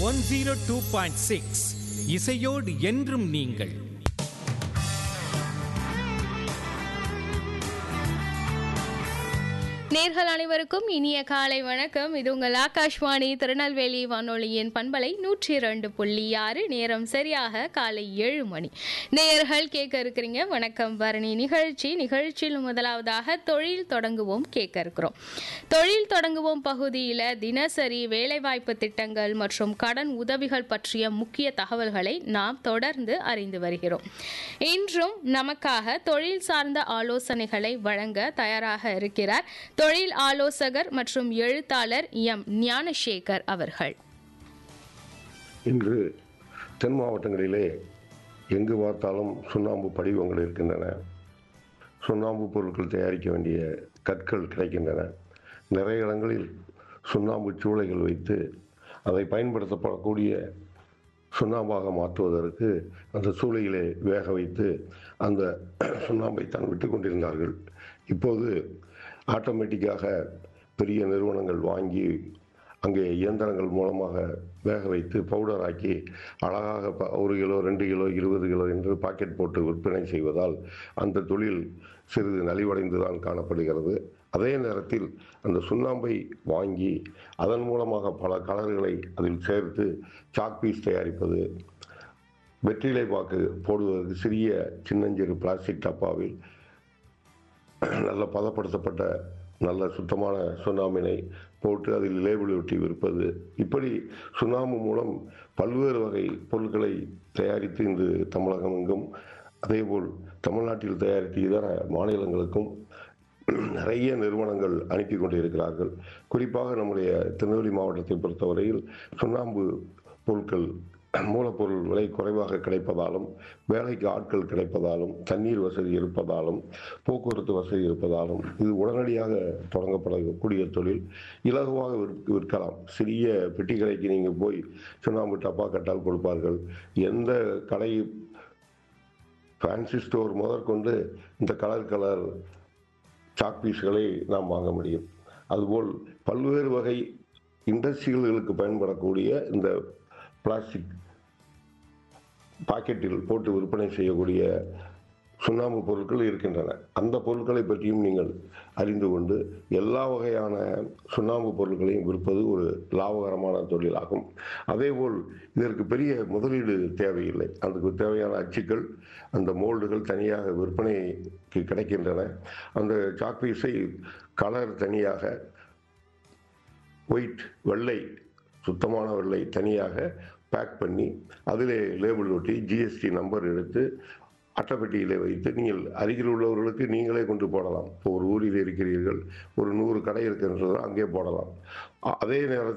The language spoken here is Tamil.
one zero two point six இசையோடு என்றும் நீங்கள் நேர்கள் அனைவருக்கும் இனிய காலை வணக்கம் இது உங்கள் ஆகாஷ்வாணி திருநெல்வேலி வானொலியின் பண்பலை நூற்றி இரண்டு புள்ளி ஆறு நேரம் சரியாக காலை ஏழு மணி நேயர்கள் கேட்க இருக்கிறீங்க வணக்கம் பரணி நிகழ்ச்சி நிகழ்ச்சியில் முதலாவதாக தொழில் தொடங்குவோம் கேட்க இருக்கிறோம் தொழில் தொடங்குவோம் பகுதியில் தினசரி வேலைவாய்ப்பு திட்டங்கள் மற்றும் கடன் உதவிகள் பற்றிய முக்கிய தகவல்களை நாம் தொடர்ந்து அறிந்து வருகிறோம் இன்றும் நமக்காக தொழில் சார்ந்த ஆலோசனைகளை வழங்க தயாராக இருக்கிறார் தொழில் ஆலோசகர் மற்றும் எழுத்தாளர் எம் ஞானசேகர் அவர்கள் இன்று தென் மாவட்டங்களிலே எங்கு பார்த்தாலும் சுண்ணாம்பு படிவங்கள் இருக்கின்றன சுண்ணாம்பு பொருட்கள் தயாரிக்க வேண்டிய கற்கள் கிடைக்கின்றன நிறைய இடங்களில் சுண்ணாம்பு சூளைகள் வைத்து அதை பயன்படுத்தப்படக்கூடிய சுண்ணாம்பாக மாற்றுவதற்கு அந்த சூளையிலே வேக வைத்து அந்த சுண்ணாம்பை தான் விட்டு கொண்டிருந்தார்கள் இப்போது ஆட்டோமேட்டிக்காக பெரிய நிறுவனங்கள் வாங்கி அங்கே இயந்திரங்கள் மூலமாக வேக வைத்து பவுடர் ஆக்கி அழகாக ப- ஒரு கிலோ ரெண்டு கிலோ இருபது கிலோ என்று பாக்கெட் போட்டு விற்பனை செய்வதால் அந்த தொழில் சிறிது நலிவடைந்து தான் காணப்படுகிறது அதே நேரத்தில் அந்த சுண்ணாம்பை வாங்கி அதன் மூலமாக பல கலர்களை அதில் சேர்த்து சாக் பீஸ் தயாரிப்பது வெற்றிலை பாக்கு போடுவதற்கு சிறிய சின்னஞ்சிறு பிளாஸ்டிக் டப்பாவில் நல்ல பதப்படுத்தப்பட்ட நல்ல சுத்தமான சுண்ணாம்பினை போட்டு அதில் லேபிள் ஒட்டி விற்பது இப்படி சுண்ணாம்பு மூலம் பல்வேறு வகை பொருட்களை தயாரித்து இன்று தமிழகம் எங்கும் அதேபோல் தமிழ்நாட்டில் தயாரித்து இதர மாநிலங்களுக்கும் நிறைய நிறுவனங்கள் அனுப்பி கொண்டிருக்கிறார்கள் குறிப்பாக நம்முடைய திருநெல்வேலி மாவட்டத்தை பொறுத்தவரையில் சுண்ணாம்பு பொருட்கள் மூலப்பொருள் விலை குறைவாக கிடைப்பதாலும் வேலைக்கு ஆட்கள் கிடைப்பதாலும் தண்ணீர் வசதி இருப்பதாலும் போக்குவரத்து வசதி இருப்பதாலும் இது உடனடியாக தொடங்கப்படக்கூடிய தொழில் இலகுவாக விற்க விற்கலாம் சிறிய பெட்டி கடைக்கு நீங்கள் போய் சுண்ணாம்பு டப்பா கட்டால் கொடுப்பார்கள் எந்த கடை ஃபேன்சி ஸ்டோர் முதற்கொண்டு இந்த கலர் கலர் சாக் பீஸ்களை நாம் வாங்க முடியும் அதுபோல் பல்வேறு வகை இண்டஸ்ட்ரியல்களுக்கு பயன்படக்கூடிய இந்த பிளாஸ்டிக் பாக்கெட்டில் போட்டு விற்பனை செய்யக்கூடிய சுண்ணாம்பு பொருட்கள் இருக்கின்றன அந்த பொருட்களை பற்றியும் நீங்கள் அறிந்து கொண்டு எல்லா வகையான சுண்ணாம்பு பொருட்களையும் விற்பது ஒரு லாபகரமான தொழிலாகும் அதேபோல் இதற்கு பெரிய முதலீடு தேவையில்லை அதுக்கு தேவையான அச்சுக்கள் அந்த மோல்டுகள் தனியாக விற்பனைக்கு கிடைக்கின்றன அந்த சாக்பீஸை கலர் தனியாக ஒயிட் வெள்ளை சுத்தமான வெள்ளை தனியாக பேக் பண்ணி அதிலே லேபிள் ஒட்டி ஜிஎஸ்டி நம்பர் எடுத்து அட்டைப்பெட்டியிலே வைத்து நீங்கள் அருகில் உள்ளவர்களுக்கு நீங்களே கொண்டு போடலாம் இப்போ ஒரு ஊரில் இருக்கிறீர்கள் ஒரு நூறு கடை இருக்கின்றது அங்கே போடலாம் அ- அதே நேரத்தில்